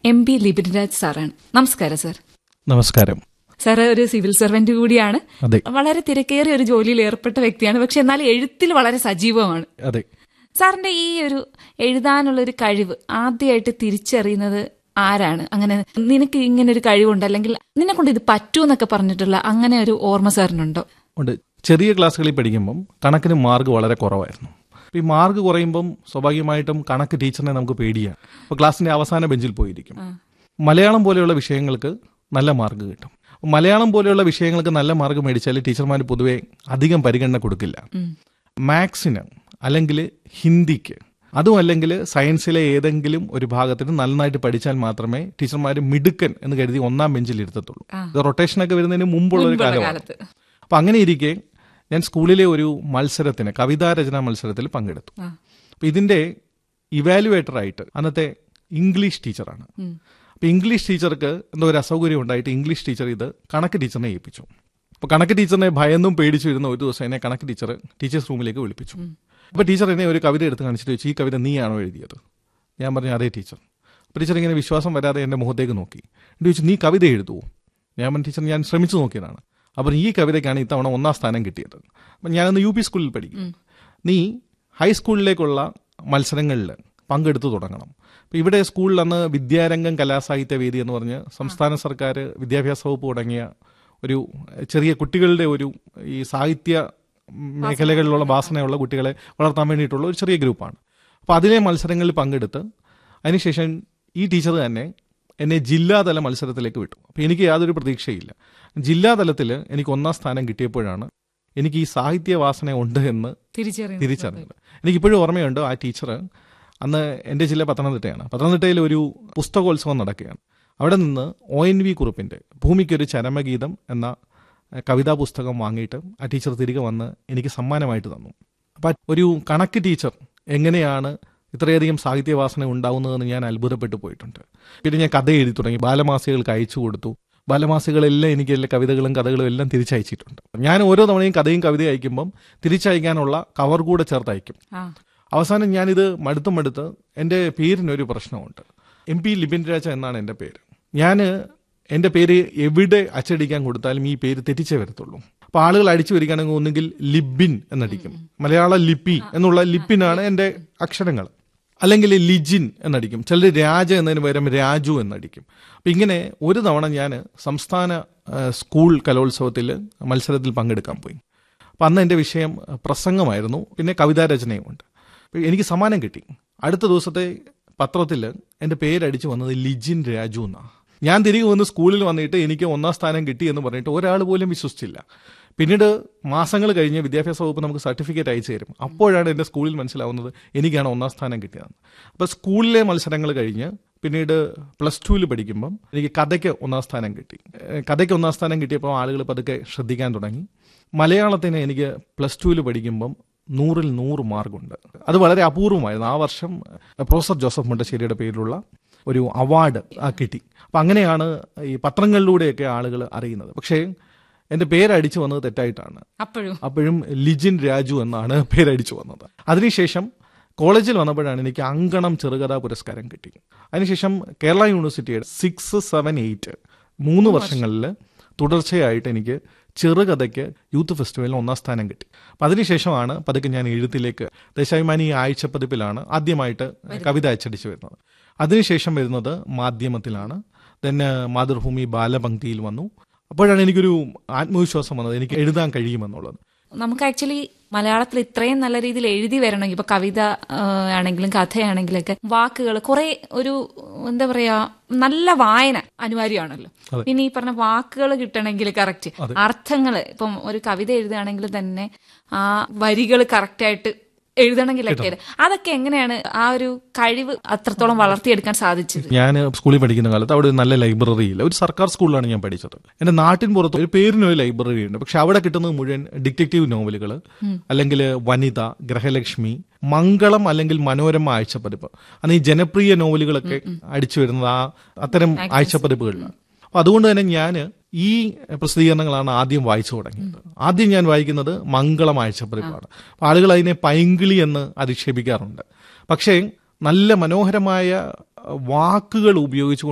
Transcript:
M P ലിബിൻരാജ് സാറാണ് നമസ്കാരം sir നമസ്കാരം സാർ ഒരു സിവിൽ സർവന്റ് കൂടിയാണ് അതെ വളരെ തിരക്കേറിയ ഒരു ജോലിയിൽ ഏർപ്പെട്ട വ്യക്തിയാണ് പക്ഷെ എന്നാൽ എഴുത്തിൽ വളരെ സജീവമാണ് അതെ സാറിന്റെ ഈ ഒരു എഴുതാനുള്ള ഒരു കഴിവ് ആദ്യമായിട്ട് തിരിച്ചറിയുന്നത് ആരാണ് അങ്ങനെ നിനക്ക് ഇങ്ങനെ ഒരു കഴിവുണ്ട് അല്ലെങ്കിൽ നിന്നെ കൊണ്ട് ഇത് പറ്റൂ എന്നൊക്കെ പറഞ്ഞിട്ടുള്ള അങ്ങനെ ഒരു ഓർമ്മ സാറിനുണ്ടോ ഉണ്ട് ചെറിയ ക്ലാസ്സുകളിൽ പഠിക്കുമ്പം കണക്കിന് മാർക്ക് വളരെ കുറവായിരുന്നു അപ്പോൾ ഈ മാർക്ക് കുറയുമ്പം സ്വാഭാവികമായിട്ടും കണക്ക് ടീച്ചറിനെ നമുക്ക് പേടിയാണ് അപ്പോൾ ക്ലാസ്സിന്റെ അവസാന ബെഞ്ചിൽ പോയിരിക്കും മലയാളം പോലെയുള്ള വിഷയങ്ങൾക്ക് നല്ല മാർക്ക് കിട്ടും മലയാളം പോലെയുള്ള വിഷയങ്ങൾക്ക് നല്ല മാർക്ക് മേടിച്ചാൽ ടീച്ചർമാർ പൊതുവെ അധികം പരിഗണന കൊടുക്കില്ല മാത്സിന് അല്ലെങ്കിൽ ഹിന്ദിക്ക് അതും അല്ലെങ്കിൽ സയൻസിലെ ഏതെങ്കിലും ഒരു ഭാഗത്തിന് നന്നായിട്ട് പഠിച്ചാൽ മാത്രമേ ടീച്ചർമാർ മിടുക്കൻ എന്ന് കരുതി ഒന്നാം ബെഞ്ചിൽ ഇരുത്തത്തുള്ളൂ ഇത് റൊട്ടേഷനൊക്കെ വരുന്നതിന് മുമ്പുള്ള ഒരു കാലമാണ് കാലത്ത് അപ്പൊ അങ്ങനെ ഇരിക്കെ ഞാൻ സ്കൂളിലെ ഒരു മത്സരത്തിന് കവിതാ രചനാ മത്സരത്തിൽ പങ്കെടുത്തു ആ. അപ്പൊ ഇതിന്റെ ഇവാലുവേറ്റർ ആയിട്ട് അന്നത്തെ ഇംഗ്ലീഷ് ടീച്ചറാണ് അപ്പൊ ഇംഗ്ലീഷ് ടീച്ചർക്ക് എന്തോ ഒരു അസൗകര്യം ഉണ്ടായിട്ട് ഇംഗ്ലീഷ് ടീച്ചർ ഇത് കണക്ക് ടീച്ചറിനെ ഏൽപ്പിച്ചു അപ്പൊ കണക്ക് ടീച്ചറിനെ ഭയന്നും പേടിച്ചു ഇരുന്ന ഒരു ദിവസം എന്നെ കണക്ക് ടീച്ചർ ടീച്ചേഴ്സ് റൂമിലേക്ക് വിളിപ്പിച്ചു അപ്പൊ ടീച്ചർ എന്നെ ഒരു കവിത എടുത്ത് കാണിച്ചിട്ട് ചോദിച്ചു ഈ കവിത നീയാണോ എഴുതിയത് ഞാൻ പറഞ്ഞു അതേ ടീച്ചർ അപ്പൊ ടീച്ചർ ഇങ്ങനെ വിശ്വാസം വരാതെ എന്റെ മുഖത്തേക്ക് നോക്കി എന്നിട്ട് ചോദിച്ചു നീ കവിത എഴുതുവോ ഞാൻ പറഞ്ഞു ടീച്ചർ ഞാൻ ശ്രമിച്ചു നോക്കിയതാണ് അപ്പം ഈ കവിതയ്ക്കാണ് ഇത്തവണ ഒന്നാം സ്ഥാനം കിട്ടിയത് അപ്പം ഞാനന്ന് യു പി സ്കൂളിൽ പഠിക്കും നീ ഹൈസ്കൂളിലേക്കുള്ള മത്സരങ്ങളിൽ പങ്കെടുത്തു തുടങ്ങണം അപ്പം ഇവിടെ സ്കൂളിൽ അന്ന് വിദ്യാരംഗം കലാസാഹിത്യ വേദി എന്ന് പറഞ്ഞ് സംസ്ഥാന സർക്കാർ വിദ്യാഭ്യാസ വകുപ്പ് തുടങ്ങിയ ഒരു ചെറിയ കുട്ടികളുടെ ഒരു ഈ സാഹിത്യ മേഖലകളിലുള്ള വാസനയുള്ള കുട്ടികളെ വളർത്താൻ വേണ്ടിയിട്ടുള്ള ഒരു ചെറിയ ഗ്രൂപ്പാണ് അപ്പോൾ അതിലെ മത്സരങ്ങളിൽ പങ്കെടുത്ത് അതിനുശേഷം ഈ ടീച്ചർ തന്നെ എന്നെ ജില്ലാതല മത്സരത്തിലേക്ക് വിട്ടു അപ്പോൾ എനിക്ക് യാതൊരു പ്രതീക്ഷയില്ല ജില്ലാതലത്തിൽ എനിക്ക് ഒന്നാം സ്ഥാനം കിട്ടിയപ്പോഴാണ് എനിക്ക് ഈ സാഹിത്യ വാസന ഉണ്ട് എന്ന് തിരിച്ചറിയുന്നത് തിരിച്ചറിഞ്ഞത് എനിക്കിപ്പോഴും ഓർമ്മയുണ്ട് ആ ടീച്ചർ അന്ന് എൻ്റെ ജില്ല പത്തനംതിട്ടയാണ് പത്തനംതിട്ടയിൽ ഒരു പുസ്തകോത്സവം നടക്കുകയാണ് അവിടെ നിന്ന് ഒ എൻ വി കുറുപ്പിൻ്റെ ഭൂമിക്കൊരു ചരമഗീതം എന്ന എഹ്, കവിതാ പുസ്തകം വാങ്ങിയിട്ട് ആ ടീച്ചർ തിരികെ വന്ന് എനിക്ക് സമ്മാനമായിട്ട് തന്നു അപ്പം ഒരു കണക്ക് ടീച്ചർ എങ്ങനെയാണ് ഇത്രയധികം സാഹിത്യവാസന ഉണ്ടാവുന്നതെന്ന് ഞാൻ അത്ഭുതപ്പെട്ടു പോയിട്ടുണ്ട് പിന്നെ ഞാൻ കഥ എഴുതി തുടങ്ങി ബാലമാസികൾക്ക് അയച്ചു കൊടുത്തു ബാലമാസികളെല്ലാം എനിക്ക് എല്ലാ കവിതകളും കഥകളും എല്ലാം തിരിച്ചയച്ചിട്ടുണ്ട് ഞാൻ ഓരോ തവണയും കഥയും കവിതയും അയക്കുമ്പം തിരിച്ചയക്കാനുള്ള കവർ കൂടെ ചേർത്ത് അയക്കും ആ അവസാനം ഞാനിത് മടുത്ത് മടുത്ത് എൻ്റെ പേരിനൊരു പ്രശ്നമുണ്ട് എം പി ലിബിൻ രാജ എന്നാണ് എൻ്റെ പേര് ഞാൻ എൻ്റെ പേര് എവിടെ അച്ചടിക്കാൻ കൊടുത്താലും ഈ പേര് തെറ്റിച്ചേ വരത്തുള്ളൂ അപ്പൊ ആളുകൾ അടിച്ചു വരികയാണെങ്കിൽ ഒന്നുകിൽ ലിബിൻ എന്നടിക്കും മലയാള ലിപി എന്നുള്ള ലിപ്പിനാണ് എൻ്റെ അക്ഷരങ്ങൾ അല്ലെങ്കിൽ ലിജിൻ എന്നടിക്കും ചിലർ രാജ എന്നതിന് പകരം രാജു എന്നടിക്കും അപ്പൊ ഇങ്ങനെ ഒരു തവണ ഞാൻ സംസ്ഥാന ആ, സ്കൂൾ കലോത്സവത്തിൽ മത്സരത്തിൽ പങ്കെടുക്കാൻ പോയി അപ്പം അന്ന് എൻ്റെ വിഷയം പ്രസംഗമായിരുന്നു പിന്നെ കവിതാ രചനയുമുണ്ട് അപ്പൊ എനിക്ക് സമ്മാനം കിട്ടി അടുത്ത ദിവസത്തെ പത്രത്തിൽ എൻ്റെ പേരടിച്ചു വന്നത് ലിജിൻ രാജു എന്നാണ് ഞാൻ തിരികെ വന്ന് സ്കൂളിൽ വന്നിട്ട് എനിക്ക് ഒന്നാം സ്ഥാനം കിട്ടി എന്ന് പറഞ്ഞിട്ട് ഒരാൾ പോലും വിശ്വസിച്ചില്ല പിന്നീട് മാസങ്ങൾ കഴിഞ്ഞ് വിദ്യാഭ്യാസ വകുപ്പ് നമുക്ക് സർട്ടിഫിക്കറ്റ് അയച്ചു തരും അപ്പോഴാണ് എൻ്റെ സ്കൂളിൽ മനസ്സിലാവുന്നത് എനിക്കാണ് ഒന്നാം സ്ഥാനം കിട്ടിയതെന്ന് അപ്പോൾ സ്കൂളിലെ മത്സരങ്ങൾ കഴിഞ്ഞ് പിന്നീട് പ്ലസ് ടുവിൽ പഠിക്കുമ്പം എനിക്ക് കഥയ്ക്ക് ഒന്നാം സ്ഥാനം കിട്ടി ഏഹ് കഥയ്ക്ക് ഒന്നാം സ്ഥാനം കിട്ടിയപ്പോൾ ആളുകൾ പതുക്കെ ശ്രദ്ധിക്കാൻ തുടങ്ങി മലയാളത്തിന് എനിക്ക് പ്ലസ് ടുവിൽ പഠിക്കുമ്പം നൂറിൽ നൂറ് മാർക്കുണ്ട് അത് വളരെ അപൂർവമായിരുന്നു ആ വർഷം പ്രൊഫസർ ജോസഫ് മുണ്ടശ്ശേരിയുടെ പേരിലുള്ള ഒരു അവാർഡ് ആ കിട്ടി അപ്പം അങ്ങനെയാണ് ഈ പത്രങ്ങളിലൂടെയൊക്കെ ആളുകൾ അറിയുന്നത് പക്ഷേ എൻ്റെ പേരടിച്ചു വന്നത് തെറ്റായിട്ടാണ് അപ്പോഴും അപ്പോഴും ലിജിൻ രാജു എന്നാണ് പേരടിച്ചു വന്നത് അതിനുശേഷം കോളേജിൽ വന്നപ്പോഴാണ് എനിക്ക് അങ്കണം ചെറുകഥാ പുരസ്കാരം കിട്ടി അതിനുശേഷം കേരള യൂണിവേഴ്സിറ്റിയുടെ സിക്സ് സെവൻ എയ്റ്റ് മൂന്ന് വർഷങ്ങളിൽ തുടർച്ചയായിട്ട് എനിക്ക് ചെറുകഥയ്ക്ക് യൂത്ത് ഫെസ്റ്റിവലിൽ ഒന്നാം സ്ഥാനം കിട്ടി അപ്പം അതിനുശേഷമാണ് പതുക്കെ ഞാൻ എഴുത്തിലേക്ക് ദേശാഭിമാനി ആഴ്ചപ്പതിപ്പിലാണ് ആദ്യമായിട്ട് കവിത അച്ചടിച്ചു വരുന്നത് അതിനുശേഷം വരുന്നത് മാധ്യമത്തിലാണ് ദെൻ മാതൃഭൂമി ബാലപംക്തിയിൽ വന്നു അപ്പോഴാണ് എനിക്കൊരു ആത്മവിശ്വാസം വന്നത് എനിക്ക് എഴുതാൻ കഴിയുമെന്നുള്ളത് നമുക്ക് ആക്ച്വലി മലയാളത്തിൽ ഇത്രയും നല്ല രീതിയിൽ എഴുതി വരണമെങ്കിൽ ഇപ്പൊ കവിത ആ, ആണെങ്കിലും കഥയാണെങ്കിലൊക്കെ വാക്കുകൾ കുറെ ഒരു എന്താ പറയാ നല്ല വായന അനിവാര്യമാണല്ലോ പിന്നെ ഈ പറഞ്ഞ വാക്കുകൾ കിട്ടണമെങ്കിൽ കറക്റ്റ് അർത്ഥങ്ങൾ ഇപ്പം ഒരു കവിത എഴുതുകയാണെങ്കിൽ തന്നെ ആ വരികൾ കറക്റ്റായിട്ട് എഴുതണമെങ്കിലൊക്കെ അതൊക്കെ എങ്ങനെയാണ് ആ ഒരു കഴിവ് അത്രത്തോളം വളർത്തിയെടുക്കാൻ സാധിച്ചത് ഞാൻ സ്കൂളിൽ പഠിക്കുന്ന കാലത്ത് അവിടെ ഒരു നല്ല ലൈബ്രറി ഇല്ല ഒരു സർക്കാർ സ്കൂളിലാണ് ഞാൻ പഠിച്ചത് എന്റെ നാട്ടിൻ പുറത്ത് ഒരു പേരിനൊരു ലൈബ്രറി ഉണ്ട് പക്ഷെ അവിടെ കിട്ടുന്നത് മുഴുവൻ ഡിറ്റക്റ്റീവ് നോവലുകൾ അല്ലെങ്കിൽ വനിത ഗ്രഹലക്ഷ്മി മംഗളം അല്ലെങ്കിൽ മനോരമ ആഴ്ചപ്പതിപ്പ് അന്ന് ഈ ജനപ്രിയ നോവലുകളൊക്കെ അടിച്ചു വരുന്നത് ആ അത്തരം ആഴ്ചപ്പതിപ്പുകളിലാണ് അപ്പൊ അതുകൊണ്ട് തന്നെ ഞാൻ ഈ പ്രസിദ്ധീകരണങ്ങളാണ് ആദ്യം വായിച്ചു തുടങ്ങിയത് ആദ്യം ഞാൻ വായിക്കുന്നത് മംഗളം ആഴ്ചപ്പതിപ്പാണ് അപ്പൊ ആളുകൾ അതിനെ പൈങ്കിളി എന്ന് അധിക്ഷേപിക്കാറുണ്ട് പക്ഷേ നല്ല മനോഹരമായ വാക്കുകൾ ഉപയോഗിച്ചുകൊണ്ട്